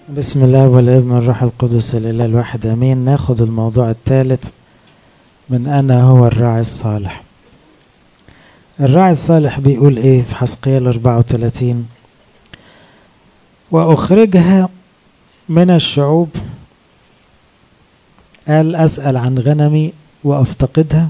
بسم الله والابن والروح القدس الاله الواحد امين ناخد الموضوع الثالث من انا هو الراعي الصالح الراعي الصالح بيقول ايه في حسقيال 34 واخرجها من الشعوب قال اسال عن غنمي وافتقدها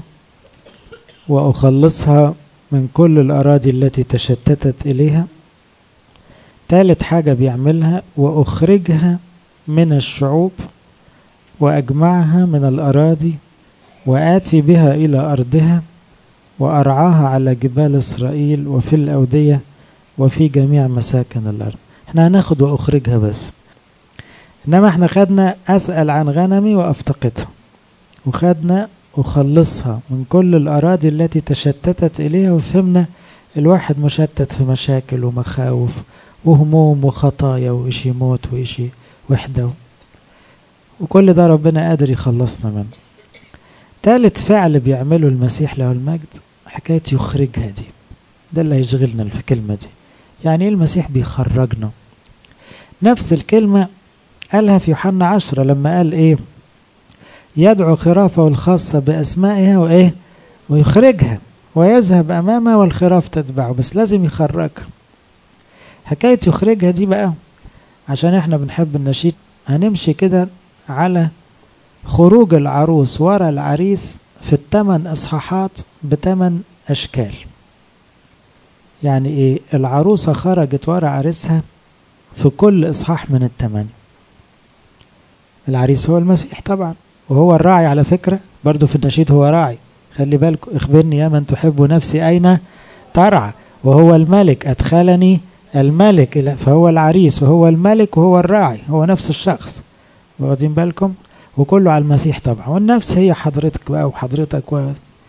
واخلصها من كل الاراضي التي تشتتت اليها تالت حاجة بيعملها وأخرجها من الشعوب وأجمعها من الأراضي وآتي بها إلى أرضها وأرعاها على جبال إسرائيل وفي الأودية وفي جميع مساكن الأرض احنا هناخد وأخرجها بس إنما احنا خدنا أسأل عن غنمي وأفتقدها وخدنا أخلصها من كل الأراضي التي تشتتت إليها وفهمنا الواحد مشتت في مشاكل ومخاوف وهموم وخطايا وإشي موت وإشي وحدة وكل ده ربنا قادر يخلصنا منه تالت فعل بيعمله المسيح له المجد حكاية يخرجها دي ده اللي هيشغلنا في الكلمة دي يعني ايه المسيح بيخرجنا نفس الكلمة قالها في يوحنا عشرة لما قال ايه يدعو خرافه الخاصة بأسمائها وإيه ويخرجها ويذهب أمامها والخراف تتبعه بس لازم يخرجها حكاية يخرجها دي بقى عشان احنا بنحب النشيد هنمشي كده على خروج العروس ورا العريس في الثمان اصحاحات بثمان اشكال يعني ايه العروسة خرجت ورا عريسها في كل اصحاح من الثمانية العريس هو المسيح طبعا وهو الراعي على فكرة برضو في النشيد هو راعي خلي بالكم اخبرني يا من تحب نفسي اين ترعى وهو الملك ادخلني الملك فهو العريس وهو الملك وهو الراعي هو نفس الشخص واخدين بالكم وكله على المسيح طبعا والنفس هي حضرتك بقى وحضرتك و...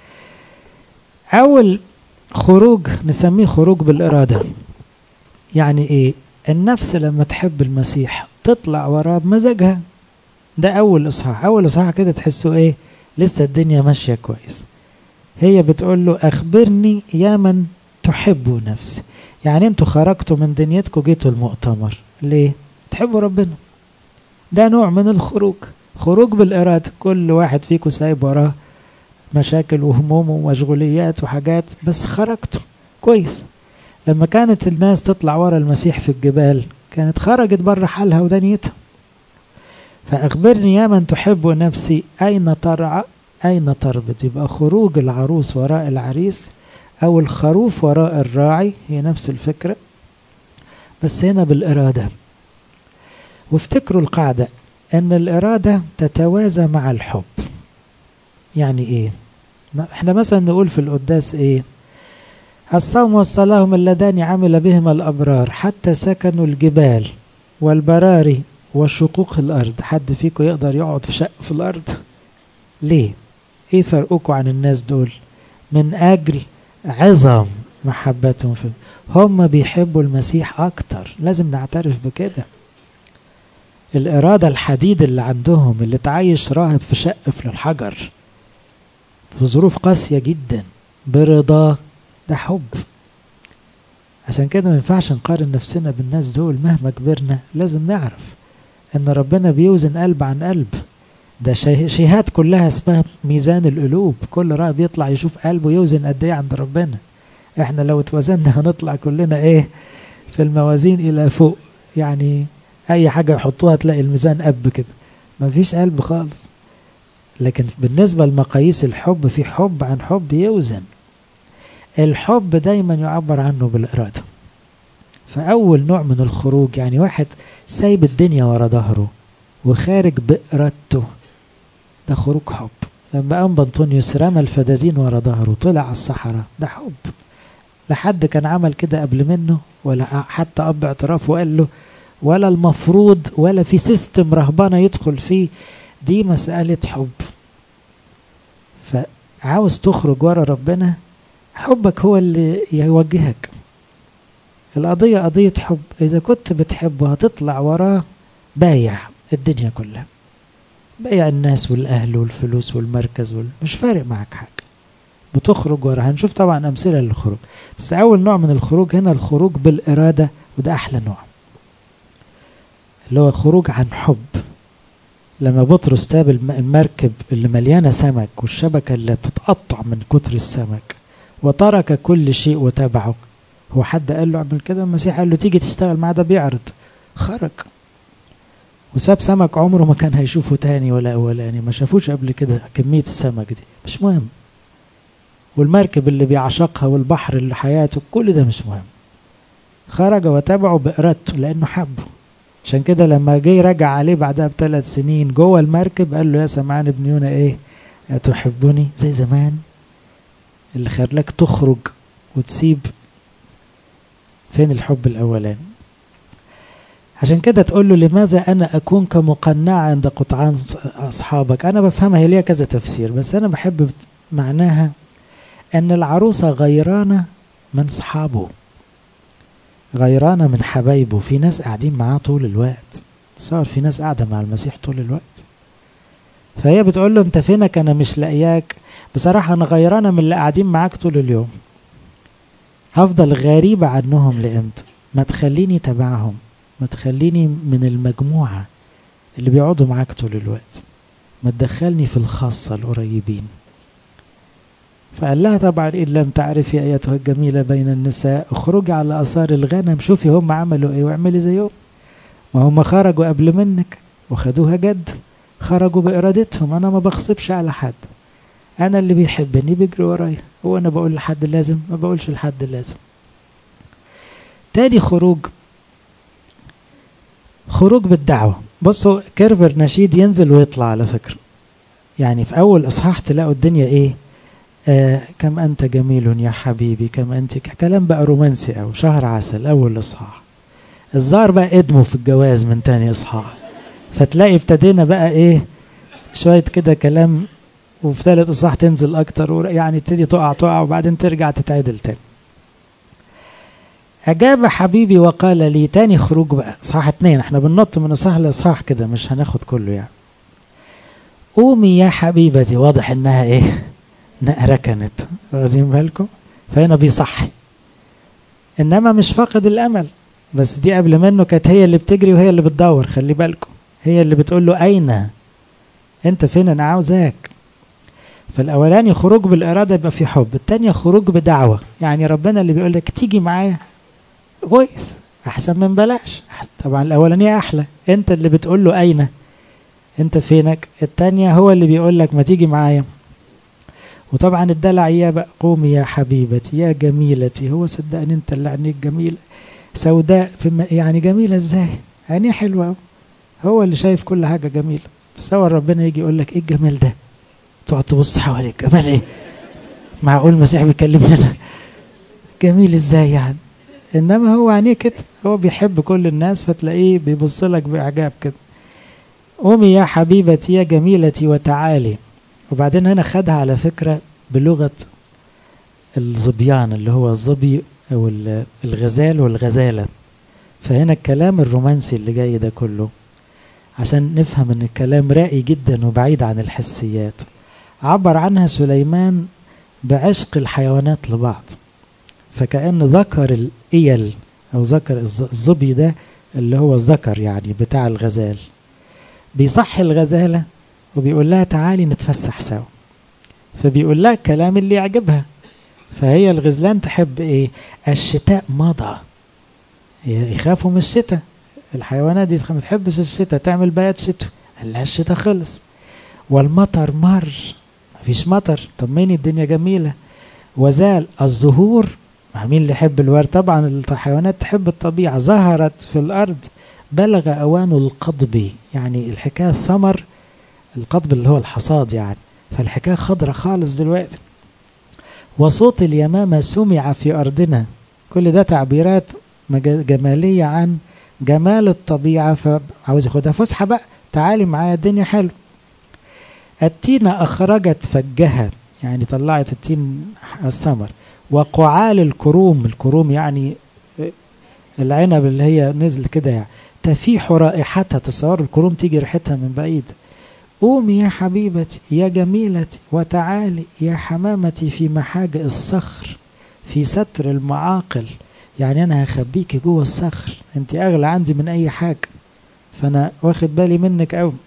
أول خروج نسميه خروج بالإرادة يعني إيه النفس لما تحب المسيح تطلع وراه بمزاجها ده أول إصحاح أول إصحاح كده تحسوا إيه لسه الدنيا ماشية كويس هي بتقول له أخبرني يا من تحب نفسي يعني انتوا خرجتوا من دنيتكم جيتوا المؤتمر ليه تحبوا ربنا ده نوع من الخروج خروج بالإرادة كل واحد فيكم سايب وراه مشاكل وهموم ومشغوليات وحاجات بس خرجتوا كويس لما كانت الناس تطلع ورا المسيح في الجبال كانت خرجت بره حالها ودنيتها فأخبرني يا من تحب نفسي أين ترعى أين تربط يبقى خروج العروس وراء العريس أو الخروف وراء الراعي هي نفس الفكرة بس هنا بالإرادة وافتكروا القاعدة أن الإرادة تتوازى مع الحب يعني إيه احنا مثلا نقول في القداس إيه الصوم والصلاة هم اللذان عمل بهما الأبرار حتى سكنوا الجبال والبراري وشقوق الأرض حد فيكم يقدر يقعد في شق في الأرض ليه ايه فرقكم عن الناس دول من أجل عظم محبتهم في هم بيحبوا المسيح أكتر لازم نعترف بكده الإرادة الحديد اللي عندهم اللي تعيش راهب في شق في الحجر في ظروف قاسية جدا برضاه ده حب عشان كده ما ينفعش نقارن نفسنا بالناس دول مهما كبرنا لازم نعرف ان ربنا بيوزن قلب عن قلب ده شيهات كلها اسمها ميزان القلوب كل راهب يطلع يشوف قلبه يوزن قد ايه عند ربنا احنا لو اتوزنا هنطلع كلنا ايه في الموازين الى فوق يعني اي حاجة يحطوها تلاقي الميزان قب كده مفيش قلب خالص لكن بالنسبة لمقاييس الحب في حب عن حب يوزن الحب دايما يعبر عنه بالإرادة فأول نوع من الخروج يعني واحد سايب الدنيا ورا ظهره وخارج بإرادته ده خروج حب لما قام بنطونيوس رمى الفدادين ورا ظهره طلع على الصحراء ده حب لحد كان عمل كده قبل منه ولا حتى أب اعتراف وقال له ولا المفروض ولا في سيستم رهبانة يدخل فيه دي مسألة حب فعاوز تخرج ورا ربنا حبك هو اللي يوجهك القضية قضية حب إذا كنت بتحبه هتطلع وراه بايع الدنيا كلها بايع الناس والأهل والفلوس والمركز وال... مش فارق معك حاجة بتخرج ورا هنشوف طبعا أمثلة للخروج بس أول نوع من الخروج هنا الخروج بالإرادة وده أحلى نوع اللي هو خروج عن حب لما بطرس تاب المركب اللي مليانة سمك والشبكة اللي بتتقطع من كتر السمك وترك كل شيء وتبعه هو حد قال له اعمل كده المسيح قال له تيجي تشتغل معاه ده بيعرض خرج وساب سمك عمره ما كان هيشوفه تاني ولا اولاني ما شافوش قبل كده كمية السمك دي مش مهم والمركب اللي بيعشقها والبحر اللي حياته كل ده مش مهم خرج وتبعه بإرادته لأنه حبه عشان كده لما جه رجع عليه بعدها بثلاث سنين جوه المركب قال له يا سمعان ابن يونا ايه أتحبني زي زمان اللي خلاك تخرج وتسيب فين الحب الأولاني عشان كده تقول له لماذا أنا أكون كمقنع عند قطعان أصحابك أنا بفهمها هي ليها كذا تفسير بس أنا بحب معناها أن العروسة غيرانة من صحابه غيرانة من حبايبه في ناس قاعدين معاه طول الوقت صار في ناس قاعدة مع المسيح طول الوقت فهي بتقول له انت فينك انا مش لاقياك بصراحة انا غيرانة من اللي قاعدين معاك طول اليوم هفضل غريبة عنهم لامتى ما تخليني تبعهم ما تخليني من المجموعة اللي بيقعدوا معاك طول الوقت ما تدخلني في الخاصة القريبين فقال لها طبعا إن لم تعرفي أيتها الجميلة بين النساء اخرجي على آثار الغنم شوفي هم عملوا إيه واعملي زيهم ما هم خرجوا قبل منك وخدوها جد خرجوا بإرادتهم أنا ما بغصبش على حد أنا اللي بيحبني بيجري ورايا هو أنا بقول لحد لازم ما بقولش لحد لازم تاني خروج خروج بالدعوة بصوا كيرفر نشيد ينزل ويطلع على فكرة يعني في أول إصحاح تلاقوا الدنيا إيه آه كم أنت جميل يا حبيبي كم أنت كلام بقى رومانسي أو شهر عسل أول إصحاح الظاهر بقى ادموا في الجواز من تاني إصحاح فتلاقي ابتدينا بقى إيه شوية كده كلام وفي ثالث إصحاح تنزل أكتر يعني تبتدي تقع تقع وبعدين ترجع تتعدل تاني أجاب حبيبي وقال لي تاني خروج بقى صح اتنين احنا بننط من إصحاح لإصحاح كده مش هناخد كله يعني قومي يا حبيبتي واضح إنها إيه نقرة كانت واخدين بالكم فهنا بيصحي انما مش فاقد الامل بس دي قبل منه كانت هي اللي بتجري وهي اللي بتدور خلي بالكم هي اللي بتقول له اين انت فين انا عاوزاك فالاولاني خروج بالاراده يبقى في حب التانية خروج بدعوه يعني ربنا اللي بيقول لك تيجي معايا كويس احسن من بلاش طبعا الاولانيه احلى انت اللي بتقول له اين انت فينك التانية هو اللي بيقول لك ما تيجي معايا وطبعا الدلع يا بقى قومي يا حبيبتي يا جميلتي هو صدقني انت اللي عينيك جميلة سوداء في يعني جميلة ازاي عينيه حلوة هو اللي شايف كل حاجة جميلة تصور ربنا يجي يقول لك ايه الجمال ده تقعد تبص حواليك جمال ايه معقول المسيح بيكلمنا انا جميل ازاي يعني انما هو عينيه كده هو بيحب كل الناس فتلاقيه بيبص لك باعجاب كده قومي يا حبيبتي يا جميلتي وتعالي وبعدين هنا خدها على فكرة بلغة الظبيان اللي هو الظبي أو الغزال والغزالة فهنا الكلام الرومانسي اللي جاي ده كله عشان نفهم ان الكلام رائي جدا وبعيد عن الحسيات عبر عنها سليمان بعشق الحيوانات لبعض فكأن ذكر الإيل أو ذكر الظبي ده اللي هو الذكر يعني بتاع الغزال بيصحي الغزالة وبيقول لها تعالي نتفسح سوا فبيقول لها الكلام اللي يعجبها فهي الغزلان تحب ايه الشتاء مضى يخافوا من الشتاء الحيوانات دي ما تحبش الشتاء تعمل بيات شتوي قال لها الشتاء خلص والمطر مر مفيش مطر طمني الدنيا جميلة وزال الزهور مين اللي يحب الورد طبعا الحيوانات تحب الطبيعة ظهرت في الأرض بلغ أوان القضب يعني الحكاية ثمر القضب اللي هو الحصاد يعني فالحكاية خضرة خالص دلوقتي وصوت اليمامة سمع في أرضنا كل ده تعبيرات جمالية عن جمال الطبيعة فعاوز ياخدها فسحة بقى تعالي معايا الدنيا حلو التينة أخرجت فجها يعني طلعت التين الثمر وقعال الكروم الكروم يعني العنب اللي هي نزل كده يعني تفيح رائحتها تصور الكروم تيجي ريحتها من بعيد قومي يا حبيبتي يا جميلتي وتعالي يا حمامتي في محاجئ الصخر في ستر المعاقل يعني انا هخبيكي جوه الصخر انت اغلى عندي من اي حاجه فأنا واخد بالي منك أوي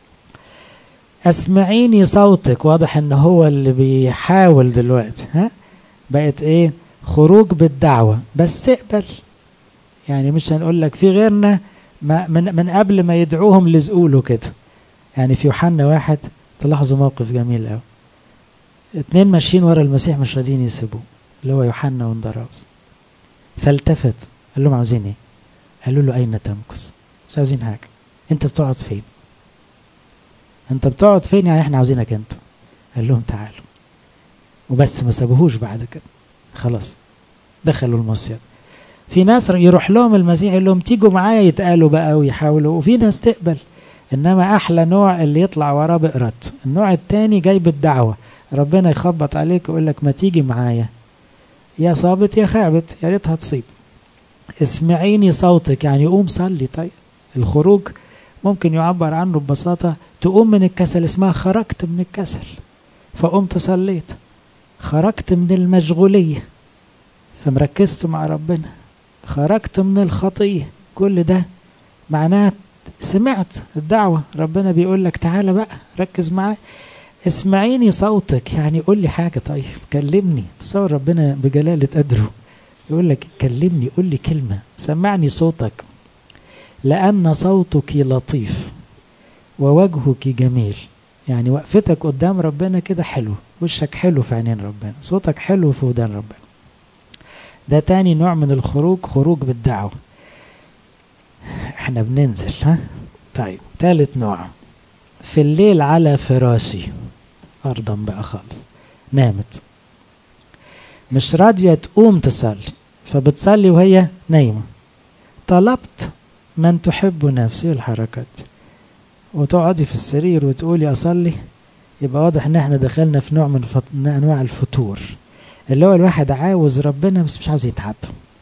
اسمعيني صوتك واضح ان هو اللي بيحاول دلوقتي ها بقت ايه خروج بالدعوة بس اقبل يعني مش هنقول لك في غيرنا ما من, من قبل ما يدعوهم لزقوا له كده يعني في يوحنا واحد تلاحظوا موقف جميل قوي اتنين ماشيين ورا المسيح مش راضيين يسيبوه اللي هو يوحنا واندراوس فالتفت قال لهم عاوزين ايه قالوا له اين تمكث مش عاوزين حاجه انت بتقعد فين انت بتقعد فين يعني احنا عاوزينك انت قال لهم تعالوا وبس ما سابوهوش بعد كده خلاص دخلوا المصيد في ناس يروح لهم المسيح يقول لهم تيجوا معايا يتقالوا بقى ويحاولوا وفي ناس تقبل انما احلى نوع اللي يطلع وراه بإرادته النوع التاني جاي بالدعوه ربنا يخبط عليك ويقول لك ما تيجي معايا يا صابت يا خابت يا ريتها تصيب اسمعيني صوتك يعني قوم صلي طيب الخروج ممكن يعبر عنه ببساطة تقوم من الكسل اسمها خرجت من الكسل فقمت صليت خرجت من المشغولية فمركزت مع ربنا خرجت من الخطية كل ده معناه سمعت الدعوة ربنا بيقول لك تعالى بقى ركز معايا اسمعيني صوتك يعني قول لي حاجة طيب كلمني تصور ربنا بجلالة قدره يقول لك كلمني قول لي كلمة سمعني صوتك لأن صوتك لطيف ووجهك جميل يعني وقفتك قدام ربنا كده حلو وشك حلو في عينين ربنا صوتك حلو في ودان ربنا ده تاني نوع من الخروج خروج بالدعوة احنا بننزل ها طيب تالت نوع في الليل على فراشي أرضا بقى خالص نامت مش راضية تقوم تصلي فبتصلي وهي نايمة طلبت من تحب نفسي الحركات وتقعدي في السرير وتقولي أصلي يبقى واضح ان احنا دخلنا في نوع من فط... انواع الفتور اللي هو الواحد عاوز ربنا بس مش عاوز يتعب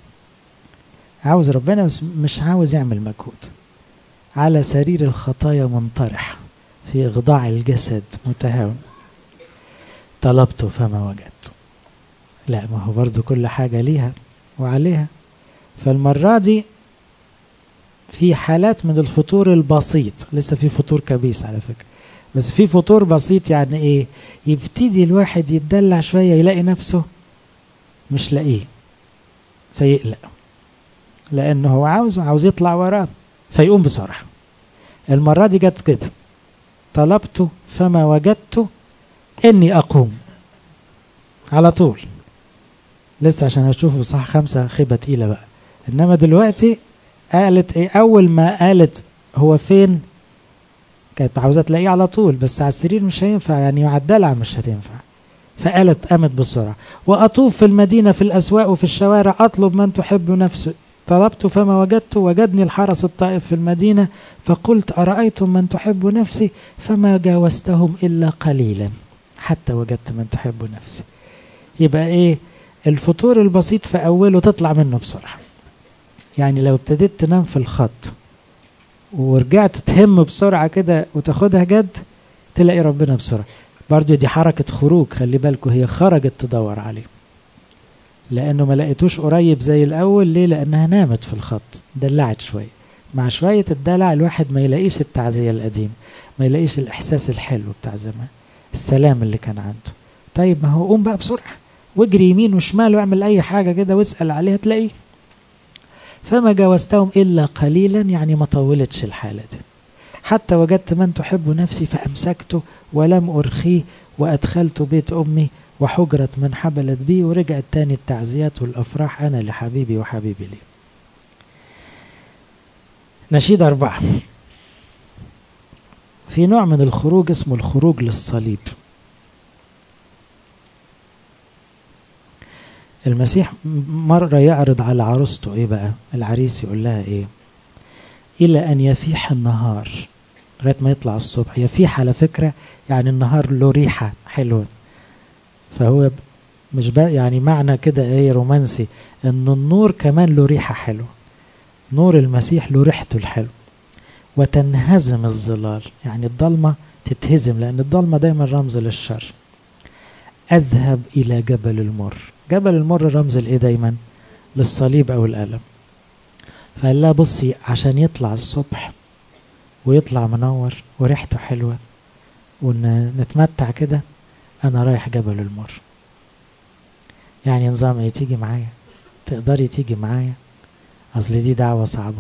عاوز ربنا بس مش عاوز يعمل مجهود على سرير الخطايا منطرح في إخضاع الجسد متهاون طلبت فما وجدت لا ما هو برضو كل حاجة ليها وعليها فالمرة دي في حالات من الفطور البسيط لسه في فطور كبيس على فكرة بس في فطور بسيط يعني ايه يبتدي الواحد يتدلع شوية يلاقي نفسه مش لاقيه فيقلق لانه هو عاوز عاوز يطلع وراه فيقوم بسرعة المرة دي جت كده طلبت فما وجدت اني اقوم على طول لسه عشان هشوفه صح خمسة خيبة تقيلة بقى انما دلوقتي قالت ايه اول ما قالت هو فين كانت عاوزة تلاقيه على طول بس على السرير مش هينفع يعني مع الدلع مش هتنفع فقالت قامت بسرعة وأطوف في المدينة في الأسواق وفي الشوارع أطلب من تحب نفسه طلبت فما وجدت وجدني الحرس الطائف في المدينة فقلت أرأيتم من تحب نفسي فما جاوزتهم إلا قليلا حتى وجدت من تحب نفسي يبقى إيه الفطور البسيط في أوله تطلع منه بسرعة يعني لو ابتديت تنام في الخط ورجعت تهم بسرعة كده وتاخدها جد تلاقي ربنا بسرعة برضو دي حركة خروج خلي بالكوا هي خرجت تدور عليه لأنه ما لقيتوش قريب زي الأول ليه لأنها نامت في الخط دلعت شوية مع شوية الدلع الواحد ما يلاقيش التعزية القديم ما يلاقيش الإحساس الحلو بتاع زمان السلام اللي كان عنده طيب ما هو قوم بقى بسرعة واجري يمين وشمال واعمل أي حاجة كده واسأل عليها تلاقيه فما جاوزتهم إلا قليلا يعني ما طولتش الحالة دي حتى وجدت من تحب نفسي فأمسكته ولم أرخيه وأدخلت بيت أمي وحجرة من حبلت بي ورجعت تاني التعزيات والأفراح أنا لحبيبي وحبيبي لي نشيد أربعة في نوع من الخروج اسمه الخروج للصليب المسيح مرة يعرض على عروسته ايه بقى العريس يقول لها ايه الى ان يفيح النهار لغايه ما يطلع الصبح يفيح على فكرة يعني النهار له ريحة حلوة فهو مش بقى يعني معنى كده ايه رومانسي ان النور كمان له ريحة حلوة نور المسيح له ريحته الحلو وتنهزم الظلال يعني الضلمة تتهزم لأن الضلمة دايما رمز للشر أذهب إلى جبل المر جبل المر رمز لإيه دايما للصليب أو الألم فقال لها بصي عشان يطلع الصبح ويطلع منور وريحته حلوة ونتمتع كده أنا رايح جبل المر يعني نظام ايه تيجي معايا تقدري تيجي معايا أصل دي دعوة صعبة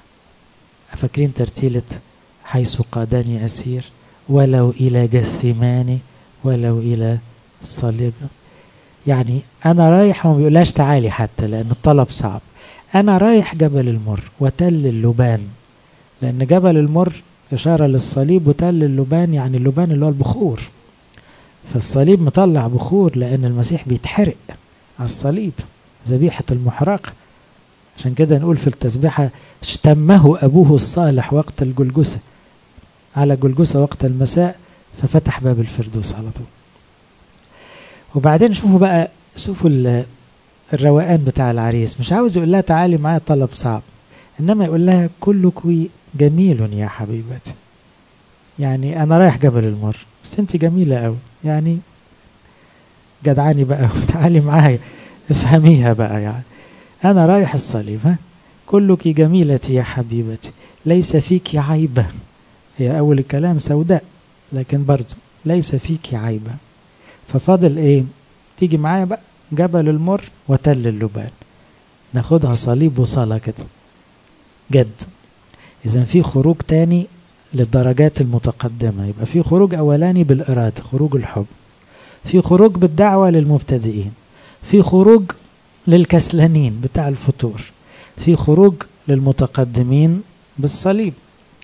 فاكرين ترتيلة حيث قادني أسير ولو إلى جثماني ولو إلى الصليب يعني أنا رايح وما بيقولهاش تعالي حتى لأن الطلب صعب أنا رايح جبل المر وتل اللبان لأن جبل المر إشارة للصليب وتل اللبان يعني اللبان اللي هو البخور فالصليب مطلع بخور لأن المسيح بيتحرق على الصليب ذبيحة المحرقة عشان كده نقول في التسبيحة اشتمه أبوه الصالح وقت الجلجسة على جلجسة وقت المساء ففتح باب الفردوس على طول وبعدين شوفوا بقى شوفوا الروقان بتاع العريس مش عاوز يقول لها تعالي معايا طلب صعب انما يقول لها كلك جميل يا حبيبتي يعني انا رايح جبل المر بس انت جميله قوي يعني جدعاني بقى وتعالي معايا افهميها بقى يعني انا رايح الصليب ها كلك جميلتي يا حبيبتي ليس فيك عيبه هي اول الكلام سوداء لكن برضو ليس فيك عيبه ففاضل ايه تيجي معايا بقى جبل المر وتل اللبان ناخدها صليب وصلاة كده جد إذا في خروج تاني للدرجات المتقدمة يبقى في خروج أولاني بالإرادة خروج الحب في خروج بالدعوة للمبتدئين في خروج للكسلانين بتاع الفتور في خروج للمتقدمين بالصليب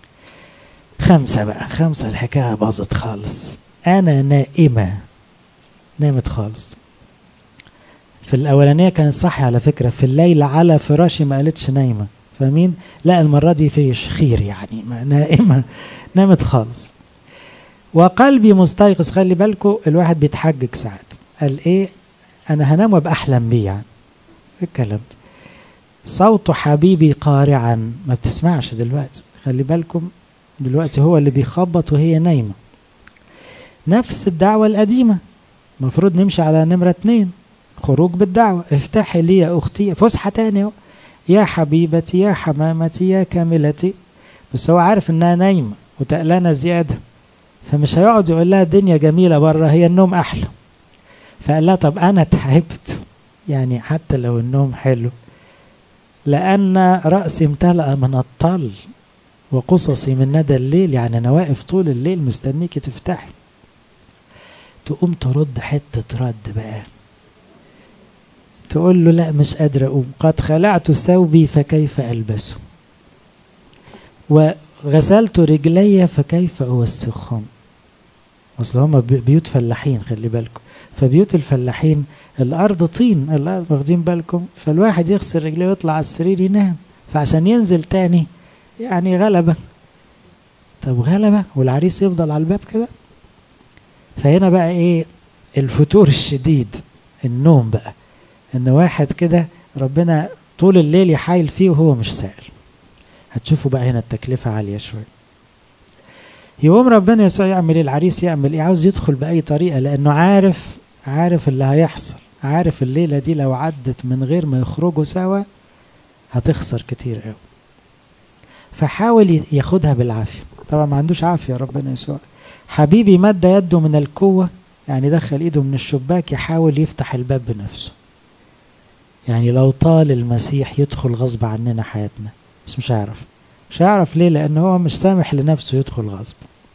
خمسة بقى خمسة الحكاية باظت خالص أنا نائمة نامت خالص في الأولانية كانت صح على فكرة في الليل على فراشي ما قالتش نايمة فاهمين؟ لا المرة دي في خير يعني نائمة نامت خالص وقلبي مستيقظ خلي بالكم الواحد بيتحجج ساعات قال ايه انا هنام وابقى احلم بيه يعني الكلام ده صوت حبيبي قارعا ما بتسمعش دلوقتي خلي بالكم دلوقتي هو اللي بيخبط وهي نايمة نفس الدعوة القديمة المفروض نمشي على نمرة اتنين خروج بالدعوة افتحي لي يا أختي فسحة تاني اهو يا حبيبتي يا حمامتي يا كاملتي بس هو عارف انها نايمة وتقلانة زيادة فمش هيقعد يقول لها الدنيا جميلة بره هي النوم أحلى فقال لها طب أنا تعبت يعني حتى لو النوم حلو لأن رأسي امتلأ من الطل وقصصي من ندى الليل يعني أنا واقف طول الليل مستنيكي تفتحي تقوم ترد حتة رد بقى تقول له لا مش قادرة أقوم قد خلعت ثوبي فكيف ألبسه وغسلت رجلي فكيف أوسخهم أصل هما بيوت فلاحين خلي بالكم فبيوت الفلاحين الأرض طين الأرض واخدين بالكم فالواحد يغسل رجليه ويطلع على السرير ينام فعشان ينزل تاني يعني غلبة طب غلبة والعريس يفضل على الباب كده فهنا بقى ايه الفتور الشديد النوم بقى ان واحد كده ربنا طول الليل يحايل فيه وهو مش سائل هتشوفوا بقى هنا التكلفة عالية شوية يقوم ربنا يسوع يعمل ايه العريس يعمل ايه عاوز يدخل بأي طريقة لأنه عارف عارف اللي هيحصل عارف الليلة دي لو عدت من غير ما يخرجوا سوا هتخسر كتير قوي فحاول ياخدها بالعافية طبعا ما عندوش عافية ربنا يسوع حبيبي مد يده من القوة يعني دخل ايده من الشباك يحاول يفتح الباب بنفسه يعني لو طال المسيح يدخل غصب عننا حياتنا بس مش هيعرف مش هيعرف ليه لان هو مش سامح لنفسه يدخل غصب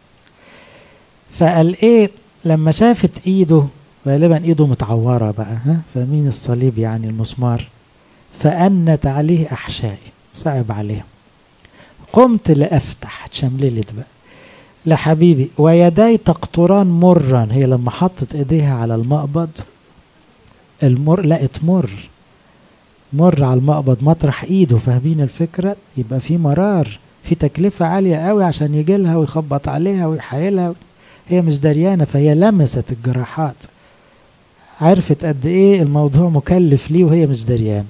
فقال ايه لما شافت ايده غالبا ايده متعورة بقى ها فمين الصليب يعني المسمار فأنت عليه أحشائي صعب عليه قمت لأفتح تشمللت بقى لحبيبي ويداي تقطران مرا هي لما حطت ايديها على المقبض المر لقت مر مر على المقبض مطرح ايده فاهمين الفكرة يبقى في مرار في تكلفة عالية قوي عشان يجي لها ويخبط عليها ويحايلها هي مش دريانة فهي لمست الجراحات عرفت قد ايه الموضوع مكلف ليه وهي مش دريانة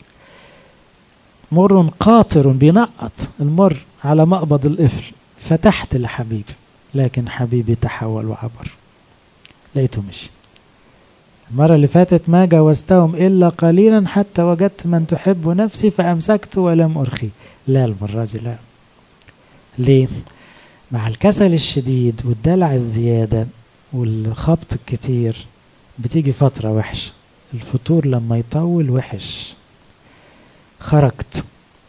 مر قاطر بينقط المر على مقبض القفل فتحت لحبيبي لكن حبيبي تحول وعبر لقيته مشي المرة اللي فاتت ما جاوزتهم إلا قليلا حتى وجدت من تحب نفسي فأمسكت ولم أرخي لا المرة دي لا ليه مع الكسل الشديد والدلع الزيادة والخبط الكتير بتيجي فترة وحشة الفطور لما يطول وحش خرجت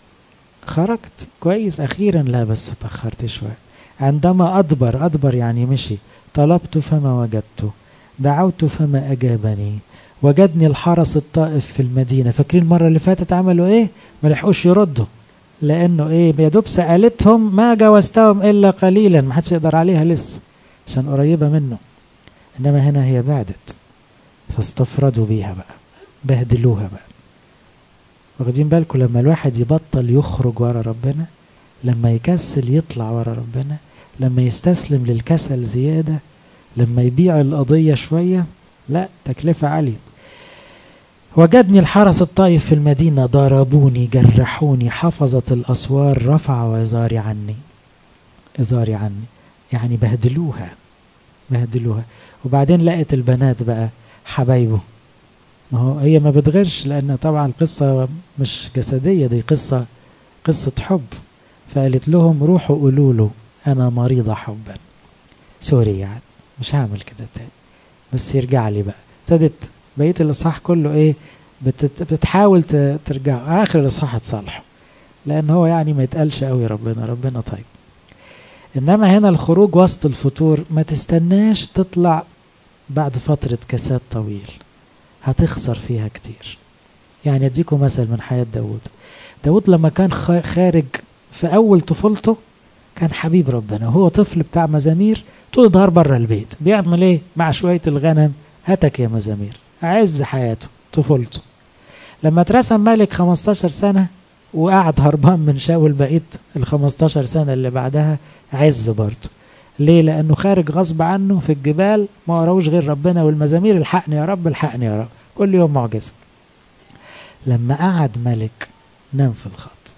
خرجت كويس أخيرا لا بس تأخرت شوية عندما أدبر أدبر يعني مشي طلبت فما وجدته دعوت فما أجابني وجدني الحرس الطائف في المدينة فاكرين المرة اللي فاتت عملوا إيه ما لحقوش يردوا لأنه إيه يا دوب سألتهم ما جاوزتهم إلا قليلا ما حدش يقدر عليها لسه عشان قريبة منه إنما هنا هي بعدت فاستفردوا بيها بقى بهدلوها بقى واخدين بالكم لما الواحد يبطل يخرج ورا ربنا لما يكسل يطلع ورا ربنا لما يستسلم للكسل زيادة لما يبيع القضية شوية لا تكلفة عالية وجدني الحرس الطائف في المدينة ضربوني جرحوني حفظت الأسوار رفعوا إزاري عني إزاري عني يعني بهدلوها بهدلوها وبعدين لقت البنات بقى حبايبه ما هو هي ما بتغيرش لأن طبعا القصة مش جسدية دي قصة قصة حب فقالت لهم روحوا قولوا له أنا مريضة حبا سوري يعني مش هعمل كده تاني بس يرجع لي بقى ابتدت بقية الإصحاح كله إيه بتت بتحاول ترجع آخر الإصحاح تصالحه لأن هو يعني ما يتقالش قوي ربنا ربنا طيب إنما هنا الخروج وسط الفطور ما تستناش تطلع بعد فترة كساد طويل هتخسر فيها كتير يعني أديكم مثل من حياة داود داود لما كان خارج في أول طفولته كان حبيب ربنا وهو طفل بتاع مزامير طول النهار بره البيت بيعمل ايه مع شوية الغنم هاتك يا مزامير عز حياته طفولته لما اترسم ملك 15 سنة وقعد هربان من شاول بقيت ال 15 سنة اللي بعدها عز برضه ليه لأنه خارج غصب عنه في الجبال ما وراهوش غير ربنا والمزامير الحقني يا رب الحقني يا رب كل يوم معجزة لما قعد ملك نام في الخط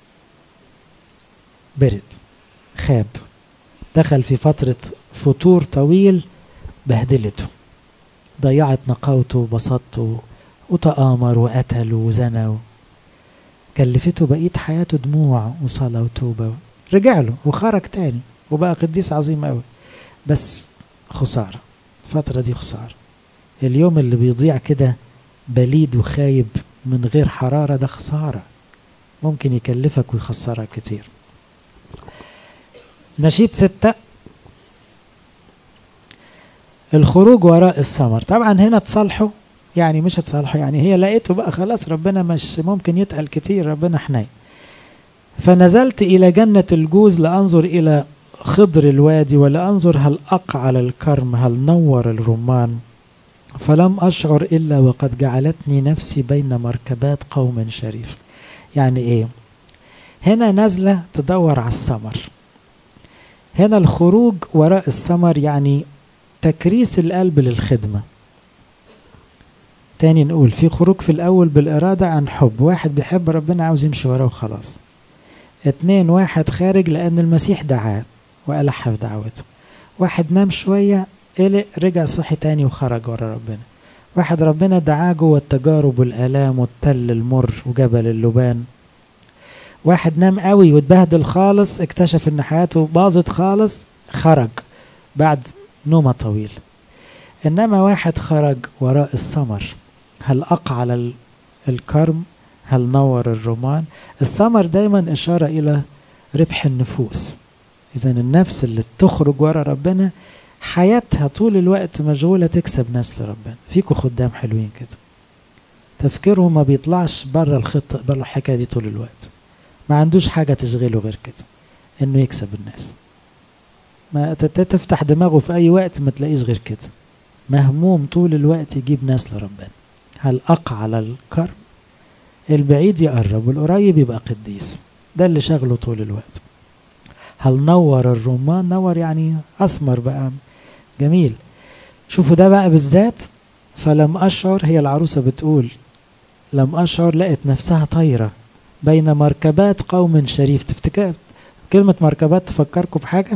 برد خاب دخل في فترة فتور طويل بهدلته ضيعت نقاوته وبساطته وتآمر وقتل وزنى كلفته بقية حياته دموع وصلاة وتوبة رجع له وخرج تاني وبقى قديس عظيم قوي بس خسارة الفترة دي خسارة اليوم اللي بيضيع كده بليد وخايب من غير حرارة ده خسارة ممكن يكلفك ويخسرك كتير نشيد ستة الخروج وراء الثمر طبعا هنا تصالحوا يعني مش هتصالحوا يعني هي لقيته بقى خلاص ربنا مش ممكن يتقل كتير ربنا حنين فنزلت إلى جنة الجوز لأنظر إلى خضر الوادي ولأنظر هل أقعل الكرم هل نور الرمان فلم أشعر إلا وقد جعلتني نفسي بين مركبات قوم شريف يعني إيه هنا نازلة تدور على الثمر هنا الخروج وراء الثمر يعني تكريس القلب للخدمة تاني نقول في خروج في الأول بالإرادة عن حب واحد بيحب ربنا عاوز يمشي وراه وخلاص اتنين واحد خارج لأن المسيح دعاه وألح في دعوته واحد نام شوية قلق رجع صحي تاني وخرج ورا ربنا واحد ربنا دعاه جوه التجارب والآلام والتل المر وجبل اللبان واحد نام قوي واتبهدل خالص اكتشف ان حياته باظت خالص خرج بعد نومة طويل انما واحد خرج وراء الثمر هل اقعل الكرم هل نور الرمان الثمر دايما اشارة الى ربح النفوس اذا النفس اللي تخرج ورا ربنا حياتها طول الوقت مشغولة تكسب ناس لربنا فيكوا خدام حلوين كده تفكيره ما بيطلعش بره الخطة بره الحكاية دي طول الوقت ما عندوش حاجة تشغله غير كده انه يكسب الناس ما تفتح دماغه في اي وقت ما تلاقيش غير كده مهموم طول الوقت يجيب ناس لربنا هل اقعل الكرم البعيد يقرب والقريب يبقى قديس ده اللي شغله طول الوقت هل نور الرمان نور يعني اثمر بقى جميل شوفوا ده بقى بالذات فلم اشعر هي العروسه بتقول لم اشعر لقت نفسها طايره بين مركبات قوم شريف تفتكر كلمة مركبات تفكركم بحاجة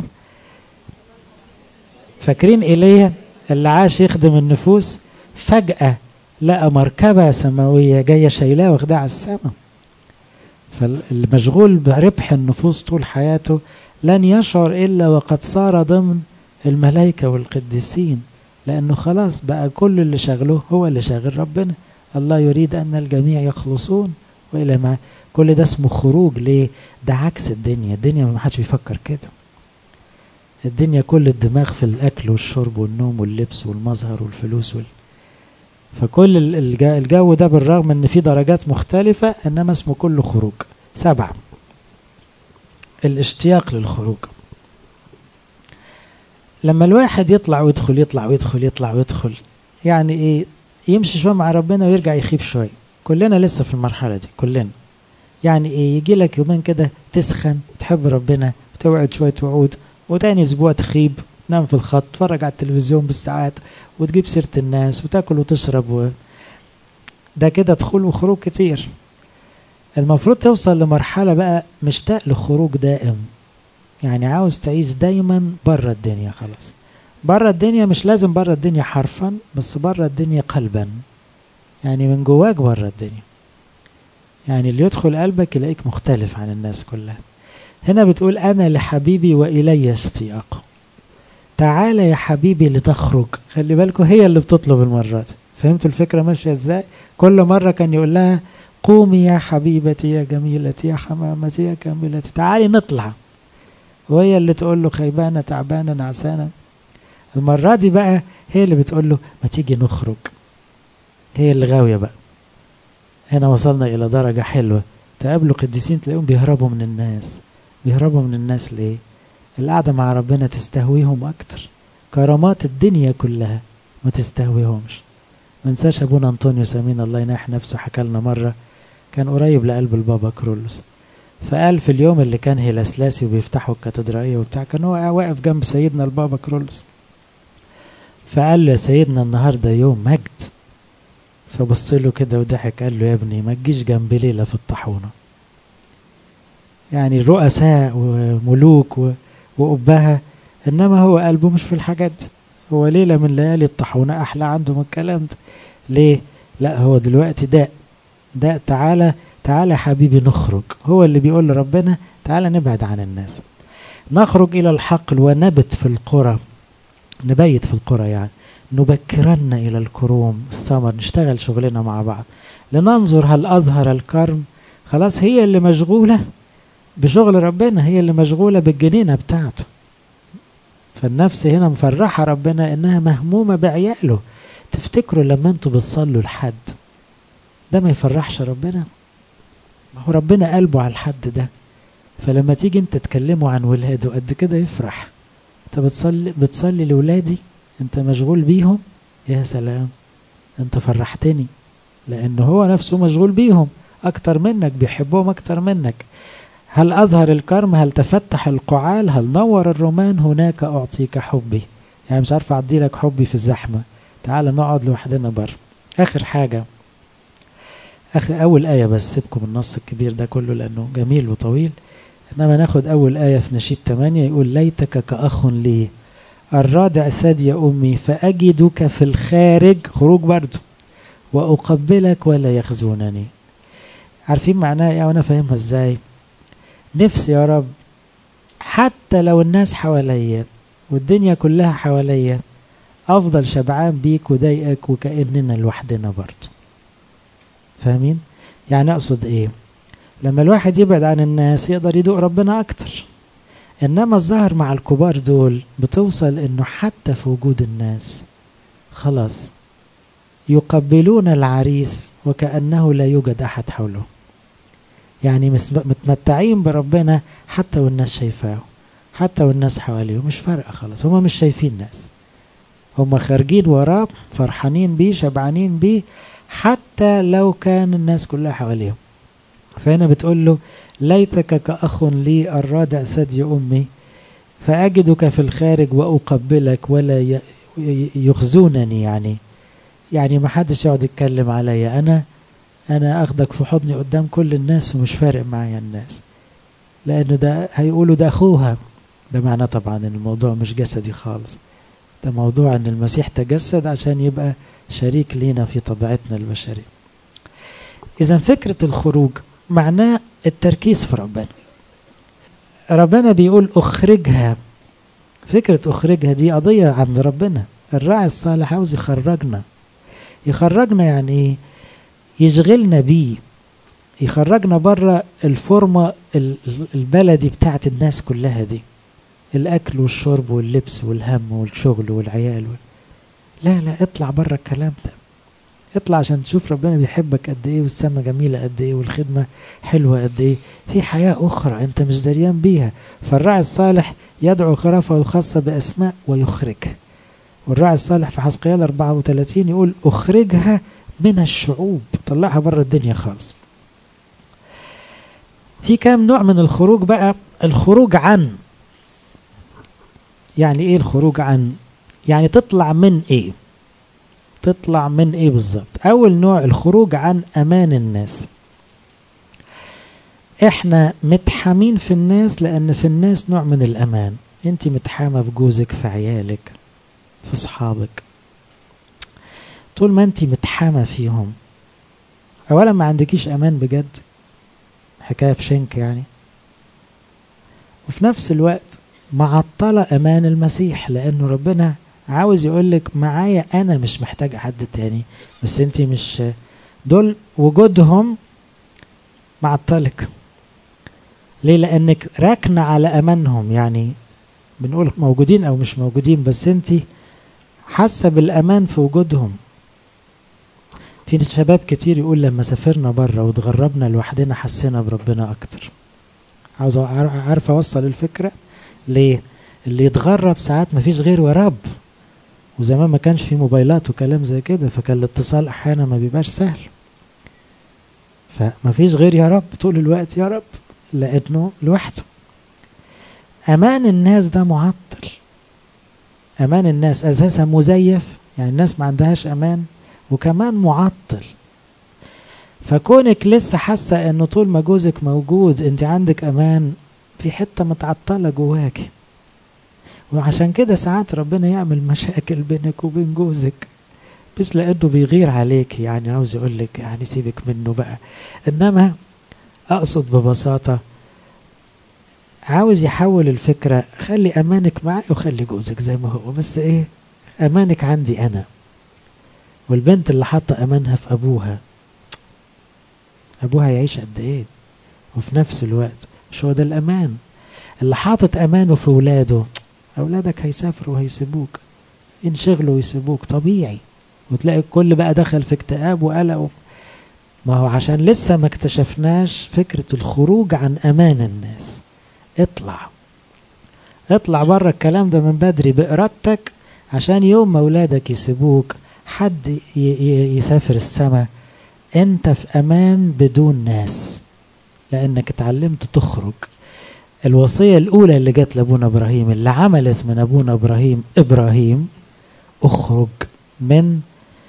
فاكرين إيليا اللي عاش يخدم النفوس فجأة لقى مركبة سماوية جاية شايلاه واخداه على السماء فالمشغول بربح النفوس طول حياته لن يشعر إلا وقد صار ضمن الملائكة والقديسين لأنه خلاص بقى كل اللي شغله هو اللي شاغل ربنا الله يريد أن الجميع يخلصون وإلى ما كل ده اسمه خروج ليه ده عكس الدنيا الدنيا ما حدش بيفكر كده الدنيا كل الدماغ في الأكل والشرب والنوم واللبس والمظهر والفلوس وال... فكل الجو ده بالرغم ان في درجات مختلفة انما اسمه كله خروج سبعة الاشتياق للخروج لما الواحد يطلع ويدخل يطلع ويدخل يطلع ويدخل يعني ايه يمشي شويه مع ربنا ويرجع يخيب شويه كلنا لسه في المرحله دي كلنا يعني ايه يجي لك يومين كده تسخن تحب ربنا وتوعد شويه وعود وتاني اسبوع تخيب تنام في الخط تتفرج على التلفزيون بالساعات وتجيب سيره الناس وتاكل وتشرب و... ده كده دخول وخروج كتير المفروض توصل لمرحله بقى مشتاق لخروج دائم يعني عاوز تعيش دايما بره الدنيا خلاص بره الدنيا مش لازم بره الدنيا حرفا بس بره الدنيا قلبا يعني من جواك بره الدنيا يعني اللي يدخل قلبك يلاقيك مختلف عن الناس كلها هنا بتقول أنا لحبيبي وإلي اشتياق تعالى يا حبيبي لنخرج خلي بالكم هي اللي بتطلب المرة دي فهمتوا الفكرة ماشية ازاي كل مرة كان يقول لها قومي يا حبيبتي يا جميلتي يا حمامتي يا كاملتي تعالي نطلع وهي اللي تقول له خيبانة تعبانة نعسانة المرة دي بقى هي اللي بتقول له ما تيجي نخرج هي اللي غاوية بقى هنا وصلنا إلى درجة حلوة تقابلوا قديسين تلاقيهم بيهربوا من الناس بيهربوا من الناس ليه القعدة مع ربنا تستهويهم أكتر كرامات الدنيا كلها ما تستهويهمش ما ننساش أبونا أنطونيوس أمين الله يناح نفسه حكى لنا مرة كان قريب لقلب البابا كرولوس فقال في اليوم اللي كان هيلاسلاسي وبيفتحوا الكاتدرائية وبتاع كان هو واقف جنب سيدنا البابا كرولوس فقال له يا سيدنا النهاردة يوم مجد فبص له كده وضحك قال له يا ابني ما تجيش جنب ليلة في الطاحونة يعني رؤساء وملوك وأبها إنما هو قلبه مش في الحاجات دي هو ليلة من ليالي الطاحونة أحلى عنده من الكلام ده ليه؟ لا هو دلوقتي داء داء تعالى تعالى يا حبيبي نخرج هو اللي بيقول لربنا تعالى نبعد عن الناس نخرج إلى الحقل ونبت في القرى نبيت في القرى يعني نبكرن إلى الكروم السمر نشتغل شغلنا مع بعض لننظر هل أظهر الكرم خلاص هي اللي مشغولة بشغل ربنا هي اللي مشغولة بالجنينة بتاعته فالنفس هنا مفرحة ربنا إنها مهمومة بعياله تفتكروا لما انتوا بتصلوا لحد ده ما يفرحش ربنا ما هو ربنا قلبه على الحد ده فلما تيجي انت تكلمه عن ولاده قد كده يفرح انت بتصلي بتصلي لولادي انت مشغول بيهم يا سلام انت فرحتني لان هو نفسه مشغول بيهم اكتر منك بيحبهم اكتر منك هل اظهر الكرم هل تفتح القعال هل نور الرومان هناك اعطيك حبي يعني مش عارف اعدي لك حبي في الزحمه تعال نقعد لوحدنا بره اخر حاجه اخر اول ايه بس سيبكم النص الكبير ده كله لانه جميل وطويل انما ناخد اول ايه في نشيد 8 يقول ليتك كاخ لي الرادع ثدي امي فاجدك في الخارج خروج برضه واقبلك ولا يخزونني عارفين معناها ايه وانا فاهمها ازاي نفسي يا رب حتى لو الناس حواليا والدنيا كلها حواليا افضل شبعان بيك وضايقك وكاننا لوحدنا برضه فاهمين يعني اقصد ايه لما الواحد يبعد عن الناس يقدر يدوق ربنا اكتر انما الظاهر مع الكبار دول بتوصل انه حتى في وجود الناس خلاص يقبلون العريس وكانه لا يوجد احد حوله يعني متمتعين بربنا حتى والناس شايفاه حتى والناس حواليه مش فارقه خلاص هما مش شايفين ناس هما خارجين وراه فرحانين بيه شبعانين بيه حتى لو كان الناس كلها حواليهم فهنا بتقول له ليتك كأخ لي الرادع ثدي أمي فأجدك في الخارج وأقبلك ولا يخزونني يعني يعني ما حدش يقعد يتكلم عليا أنا أنا أخدك في حضني قدام كل الناس ومش فارق معايا الناس لأنه ده هيقولوا ده أخوها ده معناه طبعا إن الموضوع مش جسدي خالص ده موضوع إن المسيح تجسد عشان يبقى شريك لينا في طبيعتنا البشرية إذا فكرة الخروج معناه التركيز في ربنا ربنا بيقول اخرجها فكرة اخرجها دي قضية عند ربنا الراعي الصالح عاوز يخرجنا يخرجنا يعني ايه يشغلنا بيه يخرجنا بره الفورمة البلدي بتاعت الناس كلها دي الأكل والشرب واللبس والهم والشغل والعيال وال... لا لا اطلع بره الكلام ده اطلع عشان تشوف ربنا بيحبك قد ايه والسما جميلة قد ايه والخدمة حلوة قد ايه في حياة أخرى أنت مش دريان بيها فالراعي الصالح يدعو خرافه الخاصة بأسماء ويخرجها والراعي الصالح في حسقيال 34 يقول أخرجها من الشعوب طلعها بره الدنيا خالص في كام نوع من الخروج بقى الخروج عن يعني ايه الخروج عن يعني تطلع من ايه تطلع من ايه بالظبط اول نوع الخروج عن امان الناس احنا متحامين في الناس لان في الناس نوع من الامان انت متحامة في جوزك في عيالك في اصحابك طول ما انت متحامة فيهم اولا ما عندكيش امان بجد حكاية في شنك يعني وفي نفس الوقت معطلة أمان المسيح لأنه ربنا عاوز يقولك معايا أنا مش محتاج حد تاني بس أنت مش دول وجودهم معطلك ليه لأنك راكنة على أمانهم يعني بنقول موجودين أو مش موجودين بس أنت حاسة بالأمان في وجودهم في شباب كتير يقول لما سافرنا بره واتغربنا لوحدنا حسينا بربنا أكتر عاوز عارف أوصل الفكرة ليه اللي يتغرب ساعات مفيش غير ورب وزمان ما كانش في موبايلات وكلام زي كده فكان الاتصال احيانا ما بيبقاش سهل فمفيش غير يا رب طول الوقت يا رب لانه لوحده امان الناس ده معطل امان الناس اساسا مزيف يعني الناس ما عندهاش امان وكمان معطل فكونك لسه حاسه انه طول ما جوزك موجود انت عندك امان في حته متعطله جواكي وعشان كده ساعات ربنا يعمل مشاكل بينك وبين جوزك بس لانه بيغير عليك يعني عاوز يقول لك يعني سيبك منه بقى انما اقصد ببساطه عاوز يحول الفكره خلي امانك معي وخلي جوزك زي ما هو بس ايه امانك عندي انا والبنت اللي حاطه امانها في ابوها ابوها يعيش قد ايه وفي نفس الوقت مش هو ده الأمان اللي حاطط أمانه في ولاده أولادك هيسافروا وهيسيبوك ينشغلوا ويسيبوك طبيعي وتلاقي الكل بقى دخل في اكتئاب وقلق ما هو عشان لسه ما اكتشفناش فكرة الخروج عن أمان الناس اطلع اطلع بره الكلام ده من بدري بإرادتك عشان يوم ما أولادك يسيبوك حد يسافر السماء انت في أمان بدون ناس لأنك اتعلمت تخرج الوصية الأولى اللي جت لأبونا إبراهيم اللي عملت من أبونا إبراهيم إبراهيم اخرج من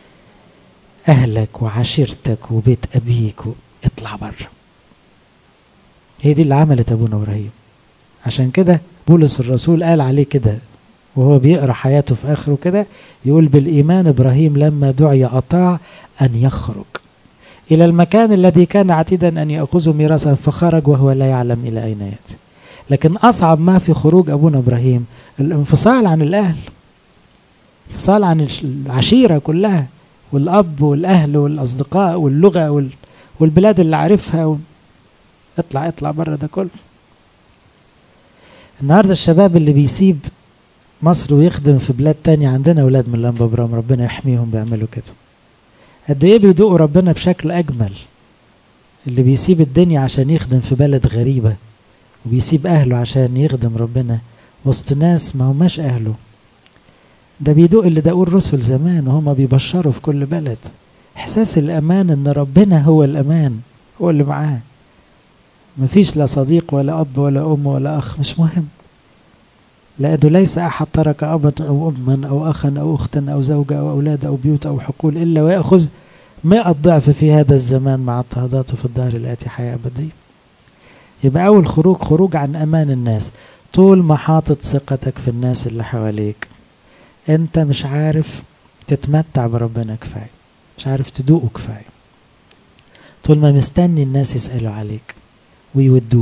أهلك وعشيرتك وبيت أبيك اطلع بره هي دي اللي عملت أبونا إبراهيم عشان كده بولس الرسول قال عليه كده وهو بيقرأ حياته في آخره كده يقول بالإيمان إبراهيم لما دعي أطاع أن يخرج إلى المكان الذي كان عتيدا أن يأخذه ميراثا فخرج وهو لا يعلم إلى أين يأتي لكن أصعب ما في خروج أبونا إبراهيم الانفصال عن الأهل انفصال عن العشيرة كلها والأب والأهل والأصدقاء واللغة والبلاد اللي عارفها و... اطلع اطلع بره ده كله النهارده الشباب اللي بيسيب مصر ويخدم في بلاد تانية عندنا أولاد من لمبة برام ربنا يحميهم بيعملوا كده قد ايه بيدوقوا ربنا بشكل اجمل اللي بيسيب الدنيا عشان يخدم في بلد غريبة وبيسيب اهله عشان يخدم ربنا وسط ناس ما هماش اهله ده بيدوق اللي داقوه الرسل زمان وهما بيبشروا في كل بلد احساس الامان ان ربنا هو الامان هو اللي معاه مفيش لا صديق ولا اب ولا ام ولا اخ مش مهم لأنه ليس أحد ترك أبا أو أما أو أخا أو أختا أو زوجة أو أولاد أو بيوت أو حقول إلا ويأخذ مئة ضعف في هذا الزمان مع اضطهاداته في الدهر الآتي حياة أبدية يبقى أول خروج خروج عن أمان الناس طول ما حاطط ثقتك في الناس اللي حواليك أنت مش عارف تتمتع بربنا كفاية مش عارف تدوقه كفاية طول ما مستني الناس يسألوا عليك ويودوك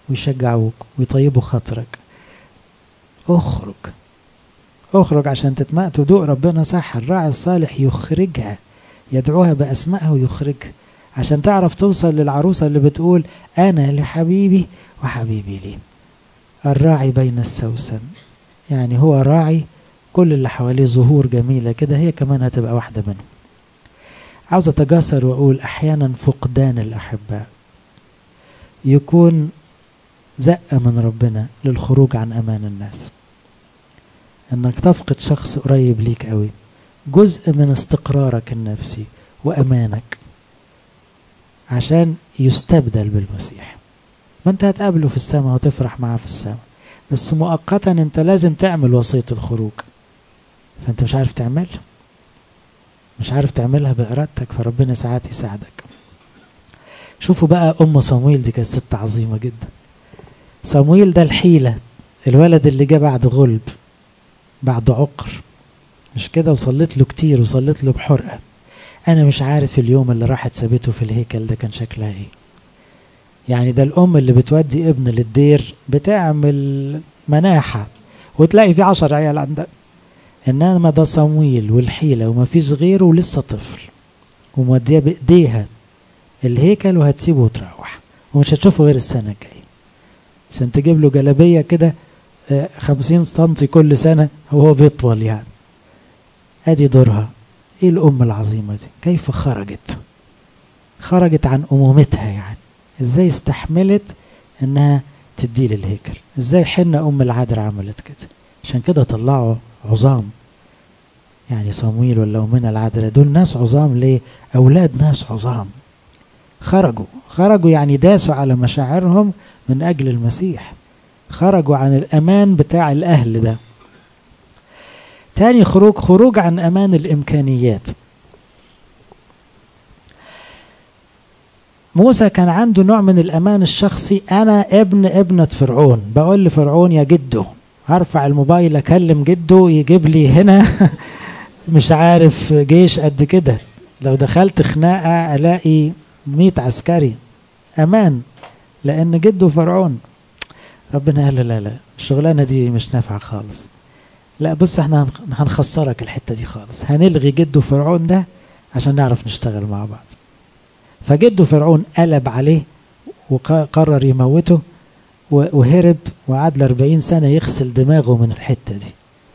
ويشجعوك ويطيبوا خاطرك اخرج اخرج عشان تتمأ تدوق ربنا صح الراعي الصالح يخرجها يدعوها بأسمائها ويخرجها عشان تعرف توصل للعروسة اللي بتقول أنا لحبيبي وحبيبي لي الراعي بين السوسن يعني هو راعي كل اللي حواليه زهور جميلة كده هي كمان هتبقى واحدة منهم عاوز أتجاسر وأقول أحيانا فقدان الأحباء يكون زقة من ربنا للخروج عن أمان الناس انك تفقد شخص قريب ليك قوي جزء من استقرارك النفسي وامانك عشان يستبدل بالمسيح ما انت هتقابله في السماء وتفرح معاه في السماء بس مؤقتا انت لازم تعمل وصية الخروج فانت مش عارف تعملها مش عارف تعملها بإرادتك فربنا ساعات يساعدك شوفوا بقى أم صمويل دي كانت ست عظيمة جدا صمويل ده الحيلة الولد اللي جه بعد غلب بعد عقر مش كده وصليت له كتير وصليت له بحرقة أنا مش عارف اليوم اللي راحت سابته في الهيكل ده كان شكلها إيه يعني ده الأم اللي بتودي ابن للدير بتعمل مناحة وتلاقي في عشر عيال عندها إنما ده صمويل والحيلة ومفيش غيره ولسه طفل ومودية بإيديها الهيكل وهتسيبه وتروح ومش هتشوفه غير السنة الجاية عشان تجيب له جلابية كده خمسين سنتي كل سنة وهو بيطول يعني ادي دورها ايه الام العظيمة دي كيف خرجت خرجت عن امومتها يعني ازاي استحملت انها تدي للهيكل ازاي حنة ام العذراء عملت كده عشان كده طلعوا عظام يعني صمويل ولا من العذراء دول ناس عظام ليه اولاد ناس عظام خرجوا خرجوا يعني داسوا على مشاعرهم من اجل المسيح خرجوا عن الأمان بتاع الأهل ده تاني خروج خروج عن أمان الإمكانيات موسى كان عنده نوع من الأمان الشخصي أنا ابن ابنة فرعون بقول لفرعون يا جده هرفع الموبايل أكلم جده يجيب لي هنا مش عارف جيش قد كده لو دخلت خناقة ألاقي ميت عسكري أمان لأن جده فرعون ربنا قال له لا لا الشغلانه دي مش نافعه خالص لا بص احنا هنخسرك الحته دي خالص هنلغي جده فرعون ده عشان نعرف نشتغل مع بعض فجده فرعون قلب عليه وقرر يموته وهرب وقعد له 40 سنه يغسل دماغه من الحته دي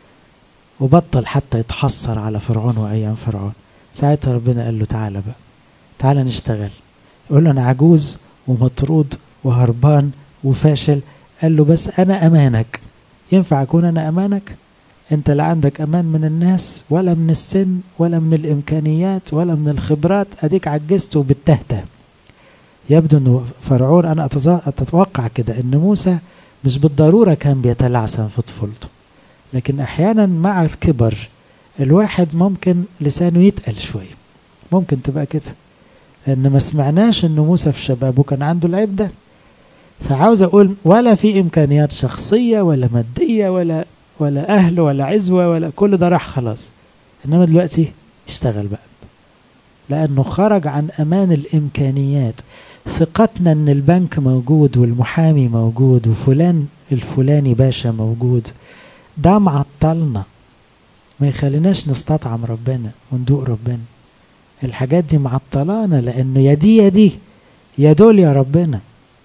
وبطل حتى يتحسر على فرعون وايام فرعون ساعتها ربنا قال له تعالى بقى تعالى نشتغل يقول له انا عجوز ومطرود وهربان وفاشل قال له بس أنا أمانك ينفع أكون أنا أمانك أنت لا عندك أمان من الناس ولا من السن ولا من الإمكانيات ولا من الخبرات أديك عجزت وبتهته يبدو أنه فرعون أنا أتوقع كده أن موسى مش بالضرورة كان بيتلعثم في طفولته لكن أحيانا مع الكبر الواحد ممكن لسانه يتقل شوية ممكن تبقى كده لأن ما سمعناش أن موسى في شبابه كان عنده العيب ده فعاوز اقول ولا في امكانيات شخصيه ولا ماديه ولا ولا اهل ولا عزوه ولا كل ده راح خلاص انما دلوقتي اشتغل بقى لانه خرج عن امان الامكانيات ثقتنا ان البنك موجود والمحامي موجود وفلان الفلاني باشا موجود ده معطلنا ما يخليناش نستطعم ربنا وندوق ربنا الحاجات دي معطلانا لانه يا دي يا دي يا دول يا ربنا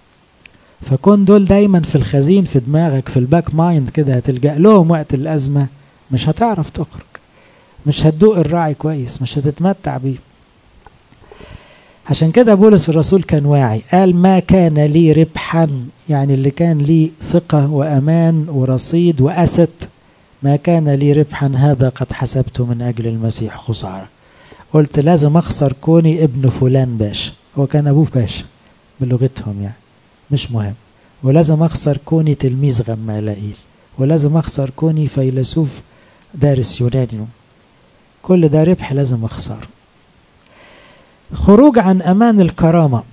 فكون دول دايما في الخزين في دماغك في الباك مايند كده هتلجأ لهم وقت الأزمة مش هتعرف تخرج مش هتدوق الراعي كويس مش هتتمتع بيه عشان كده بولس الرسول كان واعي قال ما كان لي ربحا يعني اللي كان لي ثقة وأمان ورصيد وأست ما كان لي ربحا هذا قد حسبته من أجل المسيح خسارة قلت لازم أخسر كوني ابن فلان باشا هو كان أبوه باشا بلغتهم يعني مش مهم ولازم أخسر كوني تلميذ غمالائيل ولازم أخسر كوني فيلسوف دارس يوناني كل ده ربح لازم أخسره خروج عن أمان الكرامة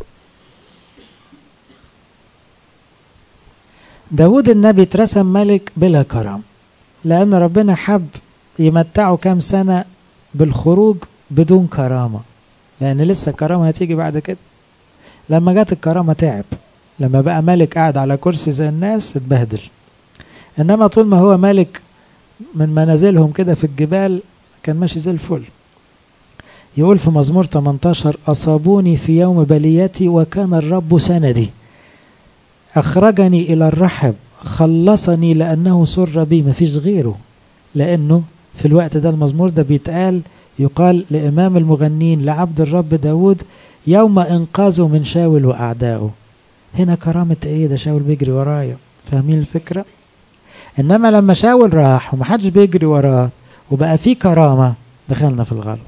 داود النبي اترسم ملك بلا كرامة لأن ربنا حب يمتعه كام سنة بالخروج بدون كرامة لأن لسه الكرامة هتيجي بعد كده لما جت الكرامة تعب لما بقى ملك قاعد على كرسي زي الناس اتبهدل انما طول ما هو ملك من منازلهم كده في الجبال كان ماشي زي الفل يقول في مزمور 18 أصابوني في يوم بليتي وكان الرب سندي أخرجني إلى الرحب خلصني لأنه سر بي مفيش غيره لأنه في الوقت ده المزمور ده بيتقال يقال لإمام المغنين لعبد الرب داود يوم إنقاذه من شاول وأعدائه هنا كرامة إيه ده شاول بيجري ورايا فاهمين الفكرة إنما لما شاول راح ومحدش بيجري وراه وبقى فيه كرامة دخلنا في الغلط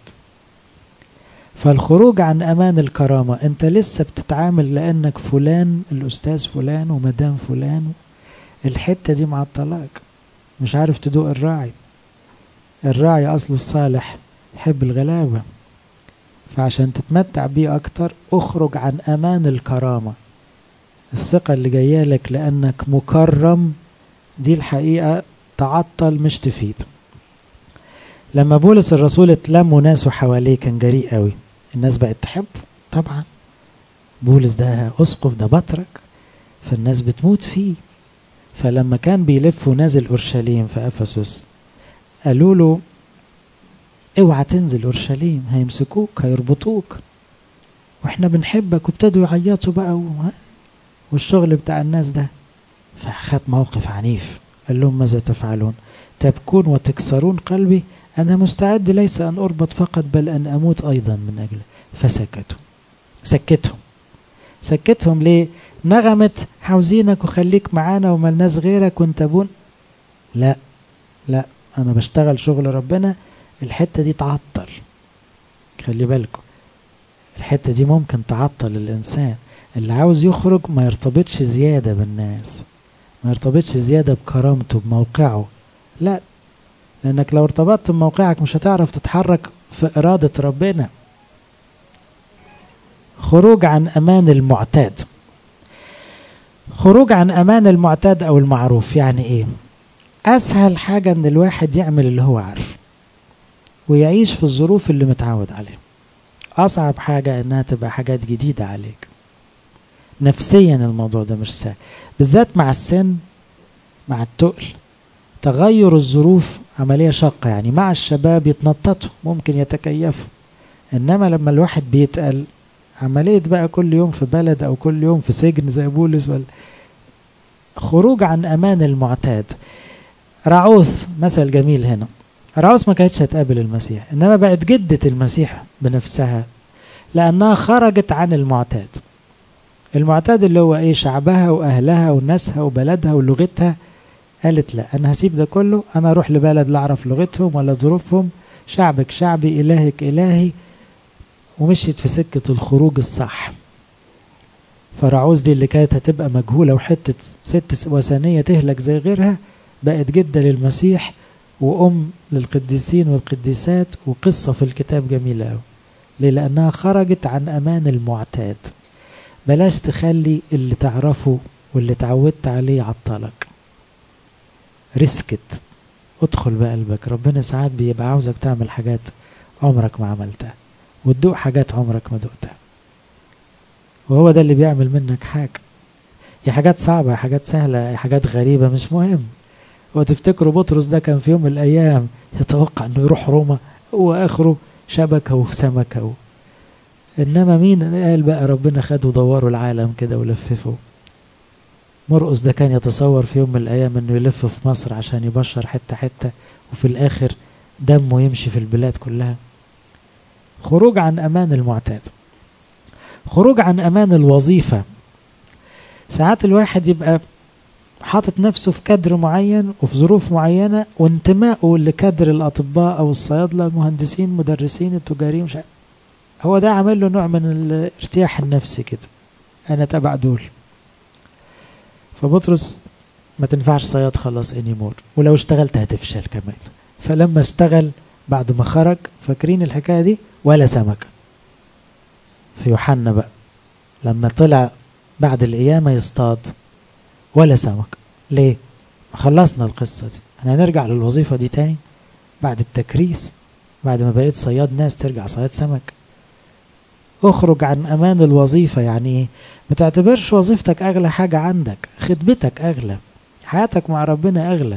فالخروج عن أمان الكرامة أنت لسه بتتعامل لأنك فلان الأستاذ فلان ومدام فلان الحتة دي مع الطلاق مش عارف تدوق الراعي الراعي أصله الصالح يحب الغلابة فعشان تتمتع بيه أكتر اخرج عن أمان الكرامة الثقة اللي جاية لك لأنك مكرم دي الحقيقة تعطل مش تفيد لما بولس الرسول اتلموا ناسه حواليه كان جريء قوي الناس بقت تحبه طبعا بولس ده اسقف ده بطرك فالناس بتموت فيه فلما كان بيلف ونازل اورشليم في افسس قالوا له اوعى تنزل اورشليم هيمسكوك هيربطوك واحنا بنحبك وابتدوا يعيطوا بقى والشغل بتاع الناس ده فخد موقف عنيف قال لهم ماذا تفعلون تبكون وتكسرون قلبي أنا مستعد ليس أن أربط فقط بل أن أموت أيضا من أجله فسكتوا سكتهم سكتهم ليه نغمت عاوزينك وخليك معانا وملناش غيرك وانت بون لا لا أنا بشتغل شغل ربنا الحتة دي تعطل خلي بالكم الحتة دي ممكن تعطل الإنسان اللي عاوز يخرج ما يرتبطش زيادة بالناس ما يرتبطش زيادة بكرامته بموقعه لا لأنك لو ارتبطت بموقعك مش هتعرف تتحرك في إرادة ربنا خروج عن أمان المعتاد خروج عن أمان المعتاد أو المعروف يعني إيه أسهل حاجة إن الواحد يعمل اللي هو عارفه ويعيش في الظروف اللي متعود عليها أصعب حاجة إنها تبقى حاجات جديدة عليك نفسيا الموضوع ده مش سهل بالذات مع السن مع التقل تغير الظروف عملية شاقة يعني مع الشباب يتنططوا ممكن يتكيفوا إنما لما الواحد بيتقل عملية بقى كل يوم في بلد أو كل يوم في سجن زي بولس ولا خروج عن أمان المعتاد رعوث مثل جميل هنا رعوث ما كانتش هتقابل المسيح إنما بقت جدة المسيح بنفسها لأنها خرجت عن المعتاد المعتاد اللي هو إيه شعبها وأهلها وناسها وبلدها ولغتها قالت لا أنا هسيب ده كله أنا أروح لبلد لا أعرف لغتهم ولا ظروفهم شعبك شعبي إلهك إلهي ومشيت في سكة الخروج الصح فرعوز دي اللي كانت هتبقى مجهولة وحتة ست وثنية تهلك زي غيرها بقت جدة للمسيح وأم للقديسين والقديسات وقصة في الكتاب جميلة أوي ليه لأنها خرجت عن أمان المعتاد بلاش تخلي اللي تعرفه واللي تعودت عليه يعطلك ريسكت ادخل بقلبك ربنا ساعات بيبقى عاوزك تعمل حاجات عمرك ما عملتها وتدوق حاجات عمرك ما دقتها وهو ده اللي بيعمل منك حاجة يا حاجات صعبة يا حاجات سهلة يا حاجات غريبة مش مهم وتفتكروا بطرس ده كان في يوم من الأيام يتوقع أنه يروح روما هو آخره شبكة وسمكة و... إنما مين قال بقى ربنا خده ودوروا العالم كده ولففه مرقس ده كان يتصور في يوم من الأيام أنه يلف في مصر عشان يبشر حتة حتة وفي الآخر دمه يمشي في البلاد كلها خروج عن أمان المعتاد خروج عن أمان الوظيفة ساعات الواحد يبقى حاطط نفسه في كادر معين وفي ظروف معينة وانتمائه لكادر الأطباء أو الصيادلة المهندسين المدرسين التجاريين مش هو ده عامل له نوع من الارتياح النفسي كده أنا تبع دول فبطرس ما تنفعش صياد خلاص انيمور ولو اشتغلت هتفشل كمان فلما اشتغل بعد ما خرج فاكرين الحكايه دي ولا سمكه في يوحنا بقى لما طلع بعد القيامه يصطاد ولا سمك ليه خلصنا القصه دي احنا هنرجع للوظيفه دي تاني بعد التكريس بعد ما بقيت صياد ناس ترجع صياد سمك اخرج عن امان الوظيفة يعني ايه ما تعتبرش وظيفتك اغلى حاجة عندك خدمتك اغلى حياتك مع ربنا اغلى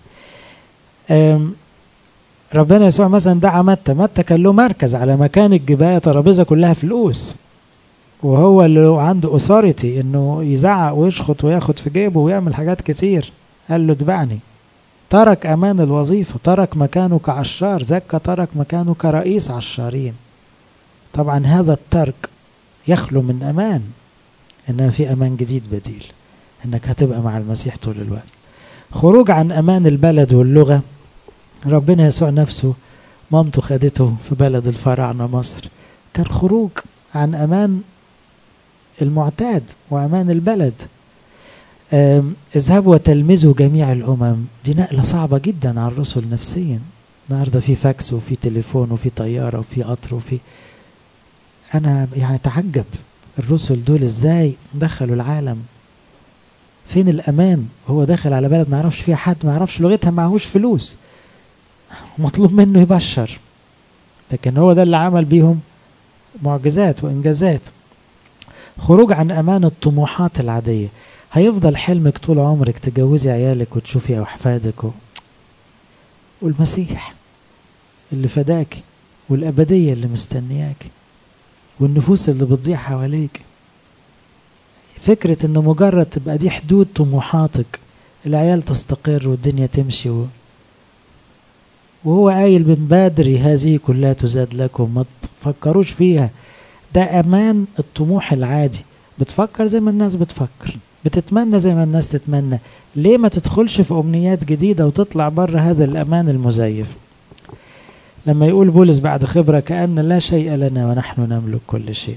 ربنا يسوع مثلا دعا متى متى كان له مركز على مكان الجباية ترابيزة كلها فلوس وهو اللي عنده اوثوريتي انه يزعق ويشخط وياخد في جيبه ويعمل حاجات كتير قال له اتبعني ترك امان الوظيفة ترك مكانه كعشار زكا ترك مكانه كرئيس عشارين طبعا هذا الترك يخلو من امان انما في امان جديد بديل انك هتبقى مع المسيح طول الوقت خروج عن امان البلد واللغة ربنا يسوع نفسه مامته خدته في بلد الفراعنة مصر كان خروج عن امان المعتاد وامان البلد اذهبوا وتلمذوا جميع الامم دي نقله صعبه جدا على الرسل نفسيا النهارده في فاكس وفي تليفون وفي طياره وفي قطر وفي انا يعني اتعجب الرسل دول ازاي دخلوا العالم فين الامان هو داخل على بلد ما يعرفش فيها حد ما يعرفش لغتها معهوش فلوس مطلوب منه يبشر لكن هو ده اللي عمل بيهم معجزات وانجازات خروج عن امان الطموحات العاديه هيفضل حلمك طول عمرك تجوزي عيالك وتشوفي احفادك و... والمسيح اللي فداك والابديه اللي مستنياك والنفوس اللي بتضيع حواليك فكرة انه مجرد تبقى دي حدود طموحاتك العيال تستقر والدنيا تمشي و... وهو قايل من بدري هذه كلها تزاد لكم ما تفكروش فيها ده امان الطموح العادي بتفكر زي ما الناس بتفكر بتتمنى زي ما الناس تتمنى ليه ما تدخلش في امنيات جديده وتطلع بره هذا الامان المزيف لما يقول بولس بعد خبره كان لا شيء لنا ونحن نملك كل شيء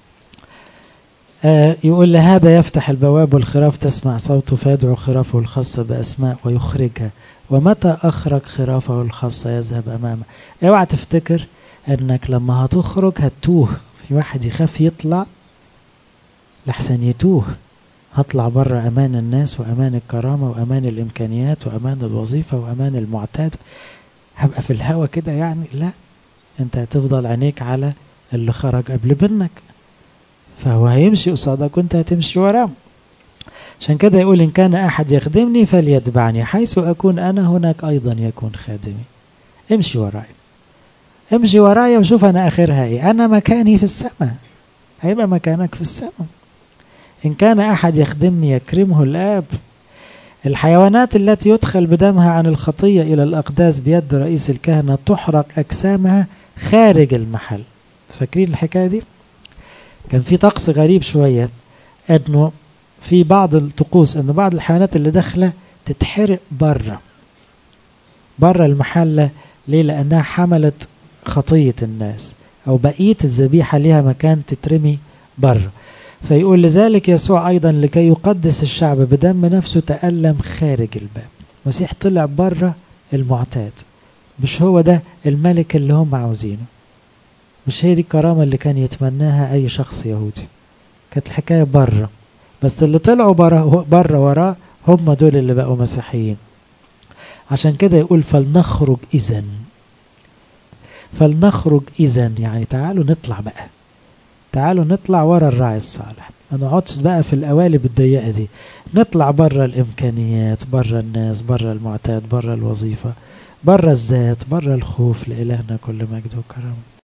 آه يقول لهذا يفتح البواب والخراف تسمع صوته فيدعو خرافه الخاصة بأسماء ويخرجها ومتى أخرج خرافه الخاصة يذهب أمامه اوعى تفتكر انك لما هتخرج هتوه في واحد يخاف يطلع لحسن يتوه هطلع بره امان الناس وامان الكرامه وامان الامكانيات وامان الوظيفه وامان المعتاد هبقى في الهوا كده يعني لا انت هتفضل عينيك على اللي خرج قبل منك فهو هيمشي قصادك وانت هتمشي وراه عشان كده يقول ان كان احد يخدمني فليتبعني حيث اكون انا هناك ايضا يكون خادمي امشي وراي امشي ورايا وشوف انا اخرها ايه انا مكاني في السماء هيبقى مكانك في السماء ان كان احد يخدمني يكرمه الاب الحيوانات التي يدخل بدمها عن الخطيه الى الاقداس بيد رئيس الكهنه تحرق اجسامها خارج المحل فاكرين الحكايه دي كان في طقس غريب شويه انه في بعض الطقوس ان بعض الحيوانات اللي داخله تتحرق بره بره المحله ليه لانها حملت خطية الناس أو بقية الذبيحة لها مكان تترمي بره فيقول لذلك يسوع أيضا لكي يقدس الشعب بدم نفسه تألم خارج الباب المسيح طلع بره المعتاد مش هو ده الملك اللي هم عاوزينه مش هي دي الكرامة اللي كان يتمناها أي شخص يهودي كانت الحكاية بره بس اللي طلعوا بره, بره وراه هم دول اللي بقوا مسيحيين عشان كده يقول فلنخرج إذن فلنخرج إذا يعني تعالوا نطلع بقى تعالوا نطلع ورا الراعي الصالح ما نقعدش بقى في القوالب الضيقة دي نطلع بره الإمكانيات بره الناس بره المعتاد بره الوظيفة بره الذات بره الخوف لإلهنا كل مجد وكرم